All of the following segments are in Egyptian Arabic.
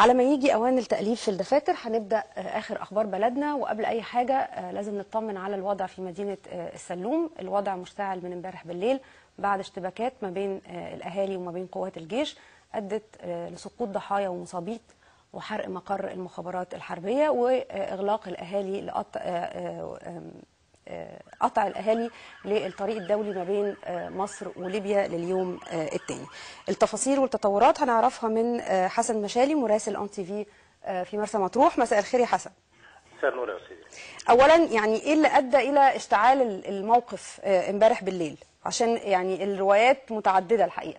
على ما يجي اوان التاليف في الدفاتر هنبدا آه، اخر اخبار بلدنا وقبل اي حاجه آه، لازم نطمن على الوضع في مدينه آه، السلوم الوضع مشتعل من امبارح بالليل بعد اشتباكات ما بين آه، الاهالي وما بين قوات الجيش ادت آه، لسقوط ضحايا ومصابيت وحرق مقر المخابرات الحربيه واغلاق الاهالي لقطع آه، آه، آم، آه، قطع الاهالي للطريق الدولي ما بين آه، مصر وليبيا لليوم آه، الثاني. التفاصيل والتطورات هنعرفها من آه، حسن مشالي مراسل اون تي في آه، في مرسى مطروح مساء الخير يا حسن. مساء النور يا سيدي اولا يعني ايه اللي ادى الى اشتعال ال- الموقف آه، امبارح بالليل؟ عشان يعني الروايات متعدده الحقيقه.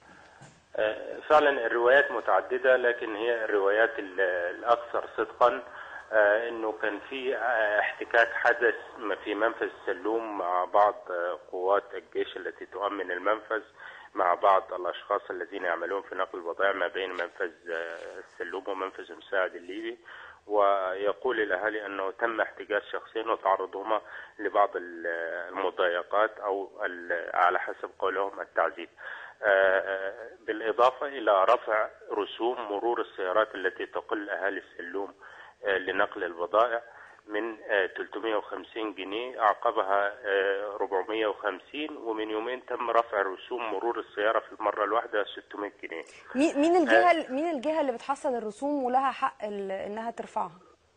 آه، فعلا الروايات متعددة لكن هي الروايات ال- الأكثر صدقا آه، إنه كان في آه، احتكاك حدث في منفذ السلوم مع بعض آه، قوات الجيش التي تؤمن المنفذ مع بعض الأشخاص الذين يعملون في نقل البضائع ما بين منفذ آه، السلوم ومنفذ المساعد الليبي ويقول الأهالي أنه تم احتجاز شخصين وتعرضهما لبعض ال- المضايقات أو ال- على حسب قولهم التعذيب آه، بالإضافة إلى رفع رسوم مرور السيارات التي تقل أهالي السلوم آه، لنقل البضائع من آه، 350 جنيه أعقبها آه، 450 ومن يومين تم رفع رسوم مرور السيارة في المرة الواحدة 600 جنيه مين مين الجهه مين الجهه اللي بتحصل الرسوم ولها حق ال- انها ترفعها؟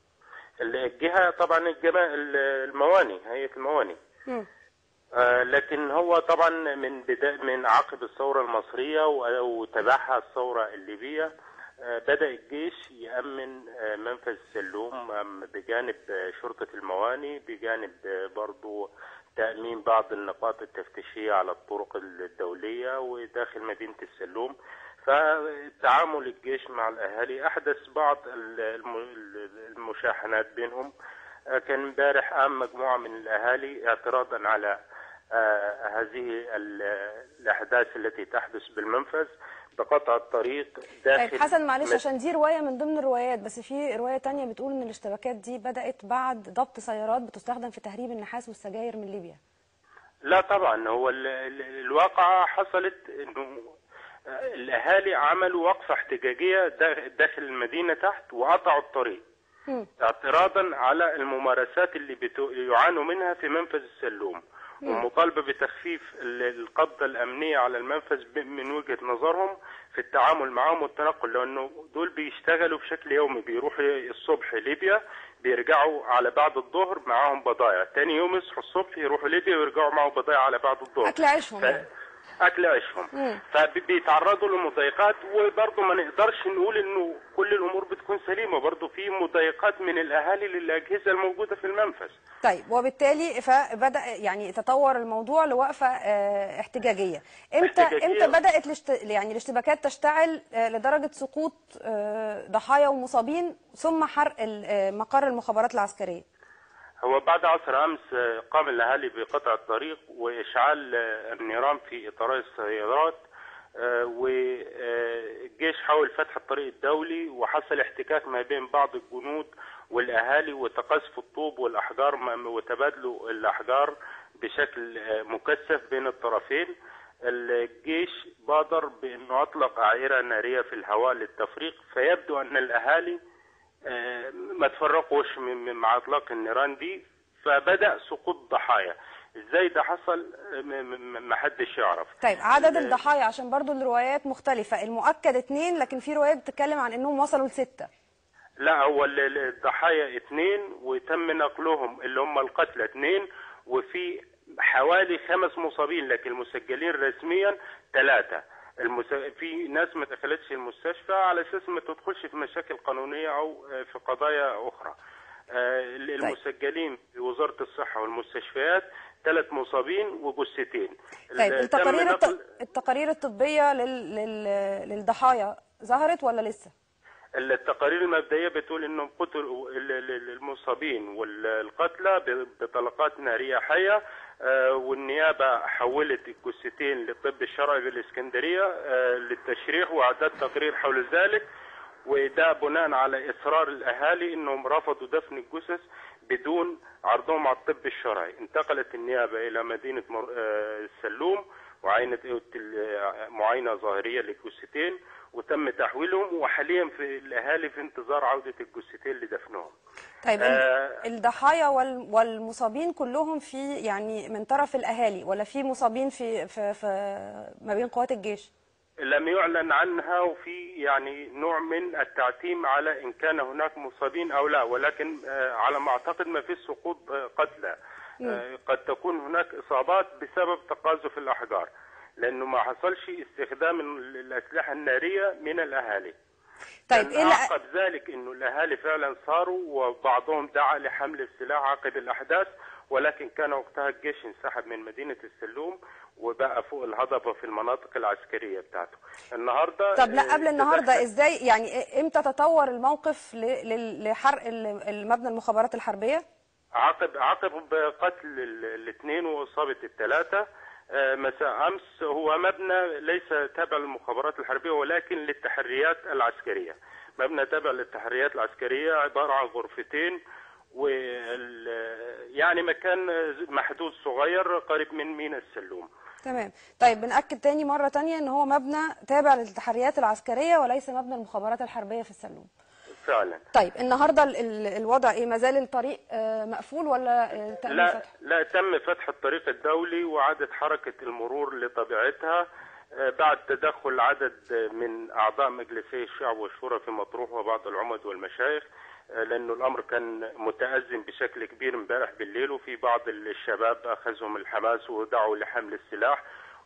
الجهة طبعا الجما- المواني هيئة المواني مم. آه، لكن هو طبعا من بدا من عقب الثوره المصريه و- وتبعها الثوره الليبيه آه، بدا الجيش يامن آه، منفذ سلوم آم، بجانب آه، شرطه المواني بجانب آه، برضو تامين بعض النقاط التفتيشيه على الطرق الدوليه وداخل مدينه السلوم فتعامل الجيش مع الاهالي احدث بعض ال- الم- المشاحنات بينهم آه، كان امبارح قام مجموعه من الاهالي اعتراضا على آه، هذه ال- الاحداث التي تحدث بالمنفذ بقطع الطريق داخل طيب حسن معلش مس- عشان دي روايه من ضمن الروايات بس في روايه تانية بتقول ان الاشتباكات دي بدات بعد ضبط سيارات بتستخدم في تهريب النحاس والسجاير من ليبيا. لا طبعا هو ال- ال- الواقعة حصلت انه آه، الاهالي عملوا وقفة احتجاجية دا- داخل المدينة تحت وقطعوا الطريق مم. اعتراضا على الممارسات اللي بتو... يعانوا منها في منفذ السلوم ومطالبة بتخفيف ال- القبضة الأمنية على المنفذ ب- من وجهة نظرهم في التعامل معهم والتنقل لأنه دول بيشتغلوا بشكل يومي بيروحوا الصبح ليبيا بيرجعوا على بعد الظهر معاهم بضائع تاني يوم يصحوا الصبح يروحوا ليبيا ويرجعوا معاهم بضائع على بعد الظهر اكل عيشهم ف... يعني. اكل عيشهم مم. فبيتعرضوا لمضايقات وبرضه ما نقدرش نقول انه كل الامور بتكون سليمه برضه في مضايقات من الاهالي للاجهزه الموجوده في المنفذ طيب وبالتالي فبدا يعني تطور الموضوع لوقفه آه، احتجاجيه. امتى احتجاجية. امتى بدات الاشت... يعني الاشتباكات تشتعل آه، لدرجه سقوط آه، ضحايا ومصابين ثم حرق ال- آه، مقر المخابرات العسكريه؟ هو بعد عصر امس آه، قام الاهالي بقطع الطريق واشعال آه، النيران في اطارات السيارات آه، والجيش حاول فتح الطريق الدولي وحصل احتكاك ما بين بعض الجنود والاهالي وتقاذف الطوب والاحجار م- وتبادلوا الاحجار بشكل آه، مكثف بين الطرفين الجيش بادر بانه اطلق اعيره ناريه في الهواء للتفريق فيبدو ان الاهالي آه، ما تفرقوش من- من- مع اطلاق النيران دي فبدا سقوط ضحايا ازاي ده حصل آه، م- م- ما حدش يعرف طيب عدد ال- الضحايا عشان برضو الروايات مختلفه المؤكد اتنين لكن في روايات بتتكلم عن انهم وصلوا لسته. لا هو ال- ال- الضحايا اثنين وتم نقلهم اللي هم القتلى اثنين وفي حوالي خمس مصابين لكن المسجلين رسميا ثلاثة المس... في ناس ما دخلتش المستشفى على اساس ما تدخلش في مشاكل قانونية او آه، في قضايا اخرى آه، المسجلين في وزارة الصحة والمستشفيات ثلاث مصابين وجثتين طيب ال- التقارير تم الط... نقل- التقارير الطبيه لل... لل... للضحايا ظهرت ولا لسه؟ التقارير المبدئيه بتقول انهم قتلوا ال- ال- المصابين والقتلى ب- بطلقات ناريه حيه آه، والنيابه حولت الجثتين للطب الشرعي بالاسكندريه آه، للتشريح واعداد تقرير حول ذلك وده بناء على اصرار الاهالي انهم رفضوا دفن الجثث بدون عرضهم على الطب الشرعي انتقلت النيابه الى مدينه مر- آه، السلوم وعينة معاينة ظاهرية للجثتين وتم تحويلهم وحاليا في الأهالي في انتظار عودة الجثتين لدفنهم طيب آه، الضحايا وال- والمصابين كلهم في يعني من طرف الاهالي ولا في مصابين في في, في ما بين قوات الجيش لم يعلن عنها وفي يعني نوع من التعتيم على ان كان هناك مصابين او لا ولكن آه، على ما اعتقد ما فيش سقوط آه، قتلى آه، قد تكون هناك اصابات بسبب تقاذف الاحجار لانه ما حصلش استخدام ال- الاسلحه الناريه من الاهالي طيب كان ايه اللي اعقب ذلك انه الاهالي فعلا صاروا وبعضهم دعا لحمل السلاح عقب الاحداث ولكن كان وقتها الجيش انسحب من مدينه السلوم وبقى فوق الهضبه في المناطق العسكريه بتاعته. النهارده طب لا آه، قبل النهارده تدخل- ازاي يعني إيه- امتى تطور الموقف ل- لل- لحرق ال- المبنى المخابرات الحربيه عقب عقب قتل الاثنين واصابه الثلاثه آه، مساء امس هو مبنى ليس تابع للمخابرات الحربيه ولكن للتحريات العسكريه. مبنى تابع للتحريات العسكريه عباره عن غرفتين وال يعني مكان محدود صغير قريب من ميناء السلوم. تمام طيب بنأكد تاني مرة تانية ان هو مبنى تابع للتحريات العسكرية وليس مبنى المخابرات الحربية في السلوم فعلا طيب النهاردة ال- ال- الوضع ايه مازال الطريق آه، مقفول ولا آه، تم لا فتحه لا تم فتح الطريق الدولي وعادت حركة المرور لطبيعتها آه، بعد تدخل عدد من أعضاء مجلسي الشعب والشورى في مطروح وبعض العمد والمشايخ آه، لأنه الأمر كان متأزم بشكل كبير امبارح بالليل وفي بعض الشباب أخذهم الحماس ودعوا لحمل السلاح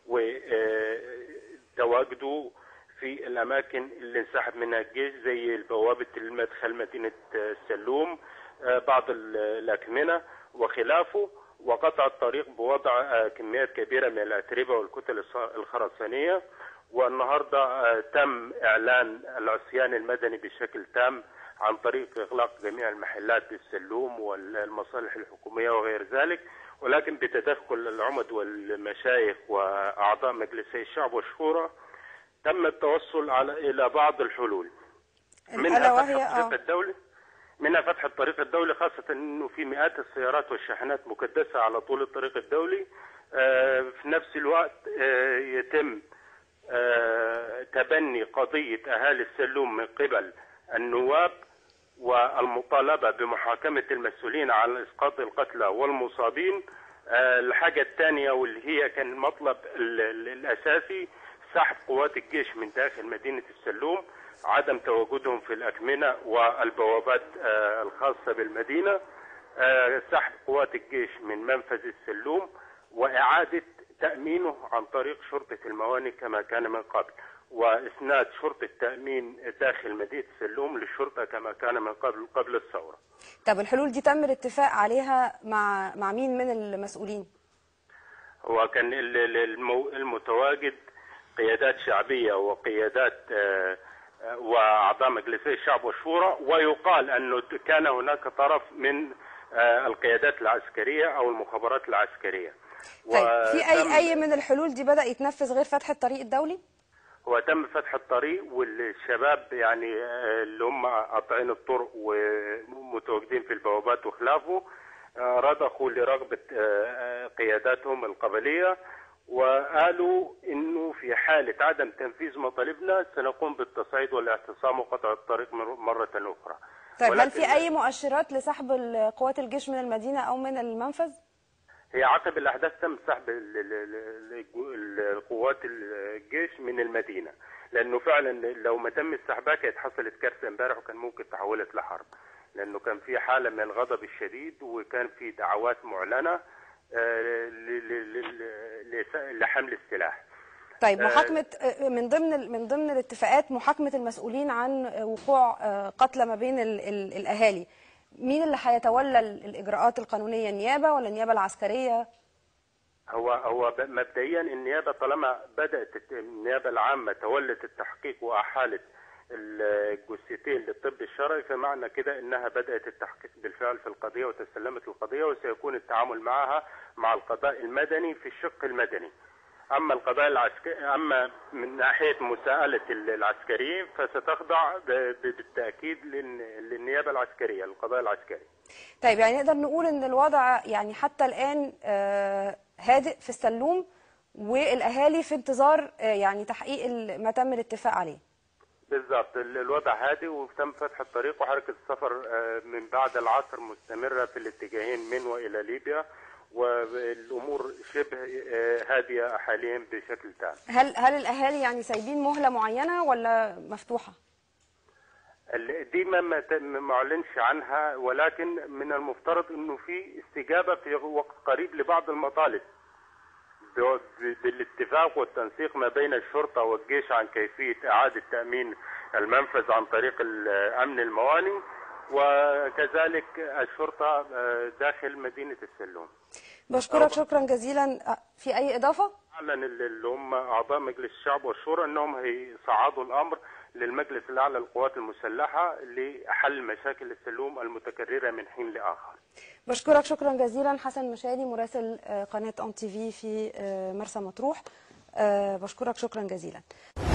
وتواجدوا في الأماكن اللي انسحب منها الجيش زي بوابة المدخل مدينة آه، السلوم آه، بعض ال- الأكمنة وخلافه وقطع الطريق بوضع آه، كميات كبيرة من الأتربة والكتل الص- الخرسانية والنهاردة آه، تم إعلان العصيان المدني بشكل تام عن طريق إغلاق جميع المحلات بالسلوم والمصالح الحكومية وغير ذلك ولكن بتدخل العمد والمشايخ وأعضاء مجلسي الشعب والشورى تم التوصل على إلى بعض الحلول ألا منها وهي فتح الطريق اه الدولي منها فتح الطريق الدولي خاصة انه في مئات السيارات والشاحنات مكدسة على طول الطريق الدولي آه، في نفس الوقت آه، يتم آه، تبني قضية اهالي السلوم من قبل النواب والمطالبة بمحاكمة المسؤولين عن اسقاط القتلى والمصابين آه، الحاجة الثانية واللي هي كان المطلب ال- ال- الاساسي سحب قوات الجيش من داخل مدينة السلوم عدم تواجدهم في الأكمنة والبوابات آه، الخاصة بالمدينة آه، سحب قوات الجيش من منفذ السلوم وإعادة تأمينه عن طريق شرطة الموانئ كما كان من قبل وإسناد شرطة تأمين داخل مدينة السلوم للشرطة كما كان من قبل قبل الثورة طب الحلول دي تم الاتفاق عليها مع مع مين من المسؤولين هو كان ال- ال- المو- المتواجد قيادات شعبية وقيادات آه، آه، وأعضاء مجلسي الشعب والشورى ويقال أنه كان هناك طرف من آه، القيادات العسكرية أو المخابرات العسكرية طيب في وتم- اي اي من الحلول دي بدأ يتنفذ غير فتح الطريق الدولي هو تم فتح الطريق والشباب يعني آه، اللي هم قاطعين الطرق ومتواجدين في البوابات وخلافه آه، رضخوا لرغبة آه، آه، قياداتهم القبلية وقالوا انه في حالة عدم تنفيذ مطالبنا سنقوم بالتصعيد والاعتصام وقطع الطريق مر- مرة أخرى طيب هل ولكن في اي مؤشرات لسحب ال- قوات الجيش من المدينة او من المنفذ هي عقب الأحداث تم سحب ال- ال- ال- ال- القوات الجيش من المدينة لأنه فعلا لو ما تم سحبها كانت حصلت كارثة امبارح وكان ممكن تحولت لحرب لأنه كان في حالة من الغضب الشديد وكان في دعوات معلنة آه، ل- ل- ل- ل- لحمل السلاح طيب آه، محاكمة آه، من ضمن ال- من ضمن الاتفاقات محاكمة المسؤولين عن آه، وقوع آه، قتلى ما بين ال- ال- الأهالي مين اللي هيتولى ال- الإجراءات القانونية النيابة ولا النيابة العسكرية هو هو ب- مبدئيا النيابه طالما بدات الت- النيابه العامه تولت التحقيق واحالت الجثتين للطب الشرعي فمعنى كده انها بدات التحقيق بالفعل في القضيه وتسلمت القضيه وسيكون التعامل معها مع القضاء المدني في الشق المدني. اما القضاء العسكري اما من ناحيه مساءله ال- العسكريين فستخضع ب- ب- بالتاكيد للن- للنيابه العسكريه القضاء العسكري. طيب يعني نقدر نقول ان الوضع يعني حتى الآن آه، هادئ في السلوم والاهالي في انتظار آه، يعني تحقيق ال- ما تم الاتفاق عليه بالظبط ال- الوضع هادي وتم فتح الطريق وحركة السفر آه، من بعد العصر مستمرة في الاتجاهين من وإلى ليبيا والأمور شبه آه، هادية حاليا بشكل تام هل هل الاهالي يعني سايبين مهله معينه ولا مفتوحه ال- دي ما ما ت- ما اعلنش عنها ولكن من المفترض انه في استجابه في وقت قريب لبعض المطالب ب- ب- بالاتفاق والتنسيق ما بين الشرطه والجيش عن كيفيه اعاده تامين المنفذ عن طريق ال- امن المواني وكذلك الشرطه آه، داخل مدينه السلوم. بشكرك شكرا جزيلا آه، في اي اضافه اعلن ال- اللي هم اعضاء مجلس الشعب والشورى انهم هيصعدوا الامر للمجلس الاعلى للقوات المسلحه لحل مشاكل السلوم المتكرره من حين لاخر. بشكرك شكرا جزيلا حسن مشادي مراسل آه، قناه اون تي في في آه، مرسى مطروح آه، بشكرك شكرا جزيلا